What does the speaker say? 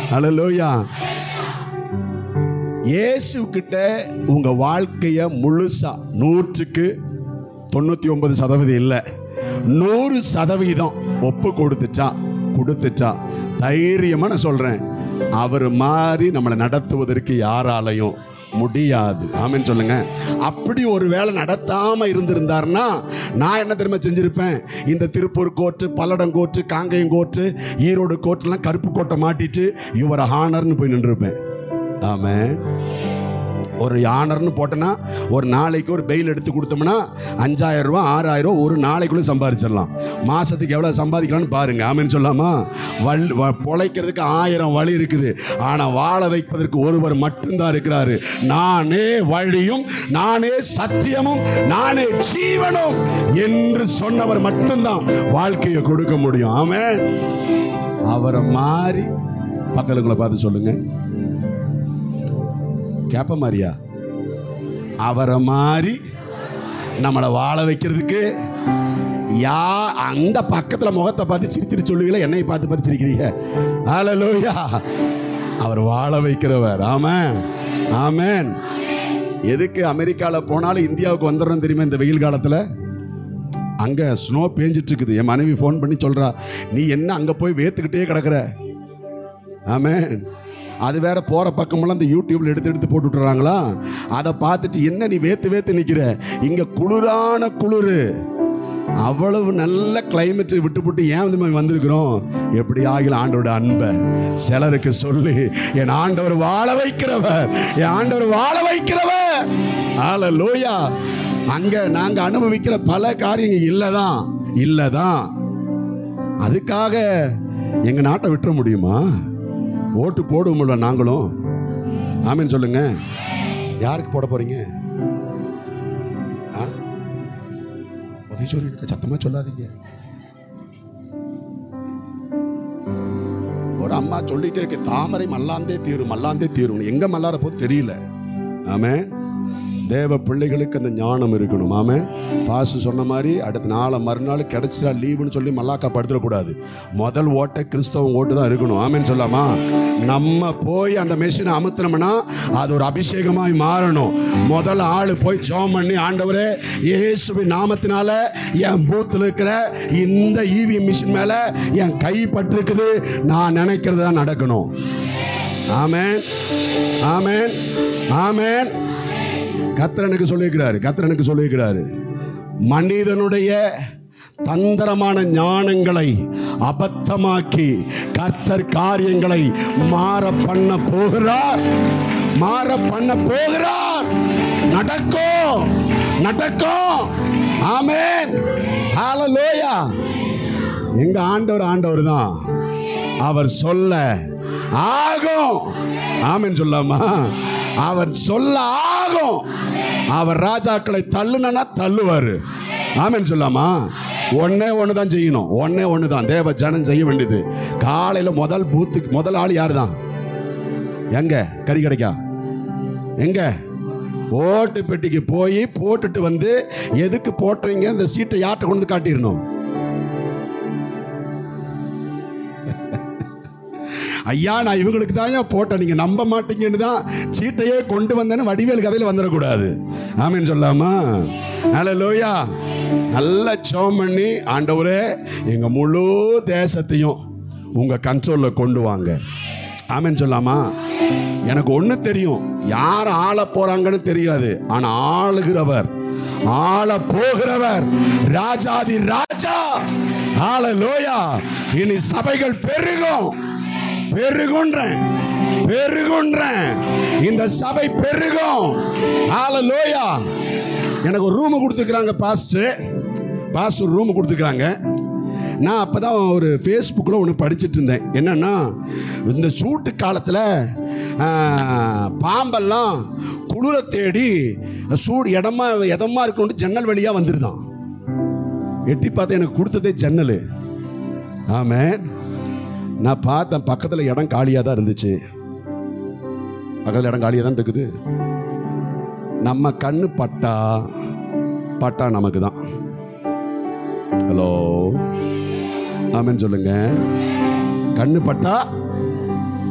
ஹalleluya இயேசு கிட்ட உங்க வாழ்க்கைய முழுசா நூற்றுக்கு தொண்ணூத்தி ஒன்பது சதவீதம் இல்லை நூறு சதவீதம் ஒப்பு கொடுத்துட்டா கொடுத்துட்டா தைரியமா நான் சொல்றேன் அவர் மாதிரி நம்மளை நடத்துவதற்கு யாராலையும் முடியாது ஆமென்னு சொல்லுங்க அப்படி ஒரு வேளை நடத்தாம இருந்திருந்தாருன்னா நான் என்ன தெரியுமா செஞ்சிருப்பேன் இந்த Tiruppur court Palladam court Kangeyam court Erode கோர்ட்டுலாம் கருப்பு கோட்டை மாட்டிட்டு இவர் ஹானர்னு போய் நின்றுருப்பேன் ஆமென் ஒரு யானர்னு போட்டோன்னா ஒரு நாளைக்கு ஒரு பெயில் எடுத்து கொடுத்தோம்னா அஞ்சாயிரம் ரூபா ஆறாயிரம் ரூபா ஒரு நாளைக்குள்ளே சம்பாதிச்சிடலாம் மாதத்துக்கு எவ்வளோ சம்பாதிக்கலாம்னு பாருங்க ஆமென்னு சொல்லாமா வல் வ- பொழைக்கிறதுக்கு ஆயிரம் வழி இருக்குது ஆனால் வாழ வைப்பதற்கு ஒருவர் மட்டும்தான் இருக்கிறாரு நானே வழியும் நானே சத்தியமும் நானே ஜீவனும் என்று சொன்னவர் மட்டும்தான் வாழ்க்கையை கொடுக்க முடியும் ஆமென் அவரை மாறி பக்கத்துங்களை பார்த்து சொல்லுங்க கேப்ப மாதிரியா அவரை மாதிரி நம்மளை வாழ வைக்கிறதுக்கு யா அந்த பக்கத்துல முகத்தை பார்த்து சிரிச்சிட்டு சொல்லுவீங்களா என்னை பார்த்து பார்த்து சிரிக்கிறீங்க ஹalleluya அவர் வாழ வைக்கிறவர் ஆமென் ஆமென் எதுக்கு அமெரிக்காவில் போனாலும் இந்தியாவுக்கு வந்துடுறோம் தெரியுமா இந்த வெயில் காலத்தில் அங்கே ஸ்னோ பேஞ்சிட்டு இருக்குது என் மனைவி ஃபோன் பண்ணி சொல்கிறா நீ என்ன அங்கே போய் வேத்துக்கிட்டே கிடக்குற ஆமென் அது வேற போற பக்கமெல்லாம் இந்த யூடியூப்ல எடுத்து எடுத்து போட்டு விட்டுறாங்களா அதை பார்த்துட்டு என்ன நீ வேத்து வேத்து நிக்கிற இங்க குளிரான குளிரு அவ்வளவு நல்ல கிளைமேட் விட்டு விட்டு ஏன் இந்த மாதிரி வந்திருக்கிறோம் எப்படி ஆகில ஆண்டோட அன்பை சிலருக்கு சொல்லி என் ஆண்டவர் வாழ வைக்கிறவர் என் ஆண்டவர் வாழ வைக்கிறவர் ஆல லோயா அங்க நாங்க அனுபவிக்கிற பல காரியங்கள் இல்லதான் இல்லதான் அதுக்காக எங்க நாட்டை விட்டுற முடியுமா ஓட்டு போடுவோம்ல நாங்களும் ஆமீன் சொல்லுங்க யாருக்கு போட போறீங்க ஆ? உதவி சொல்லி சத்தமா சொல்லாதீங்க ஒரு அம்மா சொல்லிட்டே இருக்கு தாமரை மல்லாந்தே தீரும் மல்லாந்தே தீரும் எங்க மல்லார போது தெரியல ஆமே தேவ பிள்ளைகளுக்கு அந்த ஞானம் இருக்கணும் ஆமே பாசு சொன்ன மாதிரி அடுத்த நாளை மறுநாள் கிடைச்சா லீவுன்னு சொல்லி மல்லாக்கா படுத்துடக்கூடாது முதல் ஓட்டை கிறிஸ்தவம் ஓட்டு தான் இருக்கணும் ஆமேன்னு சொல்லாமா நம்ம போய் அந்த மெஷினை அமுத்தினோம்னா அது ஒரு அபிஷேகமாய் மாறணும் முதல் ஆள் போய் ஜோம் பண்ணி ஆண்டவரே இயேசுவின் நாமத்தினால என் பூத்தில் இருக்கிற இந்த ஈவி மிஷின் மேல என் கை பட்டிருக்குது நான் நினைக்கிறது தான் நடக்கணும் ஆமென் ஆமென் ஆமென் கத்திரனுக்கு சொல்லியிருக்கிறாரு கத்திரனுக்கு சொல்லியிருக்கிறாரு மனிதனுடைய தந்திரமான ஞானங்களை அபத்தமாக்கி கர்த்தர் காரியங்களை மாற பண்ண போகிறார் மாற பண்ண போகிறார் நடக்கும் நடக்கும் ஆமென் ஹalleluya எங்க ஆண்டவர் ஆண்டவர் தான் அவர் சொல்ல ஆகும் ஆமென் சொல்லாமா அவர் சொல்ல ஆகும் அவர் ராஜாக்களை தள்ளுனா தள்ளுவார் ஆமென் சொல்லாமா ஒன்னே ஒன்று தான் செய்யணும் ஒன்னே ஒன்று தான் தேவ ஜனம் செய்ய வேண்டியது காலையில் முதல் பூத்துக்கு முதல் ஆள் யார் தான் எங்க கறி கிடைக்கா எங்க ஓட்டு பெட்டிக்கு போய் போட்டுட்டு வந்து எதுக்கு போட்டுறீங்க இந்த சீட்டை யார்கிட்ட கொண்டு வந்து காட்டிடணும் ஐயா நான் இவங்களுக்கு தான் ஏன் போட்டேன் நீங்க நம்ப மாட்டீங்கன்னு தான் சீட்டையே கொண்டு வந்தேன்னு வடிவேல் கதையில் வந்துடக்கூடாது ஆமீன் சொல்லாமா ஹலோ லோயா நல்ல சோம் பண்ணி ஆண்டவரே எங்க முழு தேசத்தையும் உங்க கண்ட்ரோல்ல கொண்டு வாங்க ஆமீன் சொல்லாமா எனக்கு ஒன்று தெரியும் யார் ஆள போறாங்கன்னு தெரியாது ஆனா ஆளுகிறவர் ஆள போகிறவர் ராஜாதி ராஜா ஆள லோயா இனி சபைகள் பெருகும் பெருகுன்றேன் பெருகுன்றேன் இந்த சபை பெருகும் ஹalleluya எனக்கு ஒரு ரூம் கொடுத்துக்கிறாங்க பாஸ்டர் பாஸ்டர் ரூம் கொடுத்துக்கிறாங்க நான் அப்போ தான் ஒரு ஃபேஸ்புக்கில் ஒன்று படிச்சிட்டு இருந்தேன் என்னன்னா இந்த சூட்டு காலத்தில் பாம்பெல்லாம் குளிரை தேடி சூடு இடமா இடமா இருக்கணும் ஜன்னல் வழியாக வந்துருதான் எட்டி பார்த்து எனக்கு கொடுத்ததே ஜன்னல் ஆமென் நான் பார்த்தேன் பக்கத்தில் இடம் காலியாக தான் இருந்துச்சு பக்கத்தில் இடம் காலியாக தான் இருக்குது நம்ம கண்ணு பட்டா பட்டா நமக்கு தான் ஹலோ ஆமென் சொல்லுங்க கண்ணு பட்டா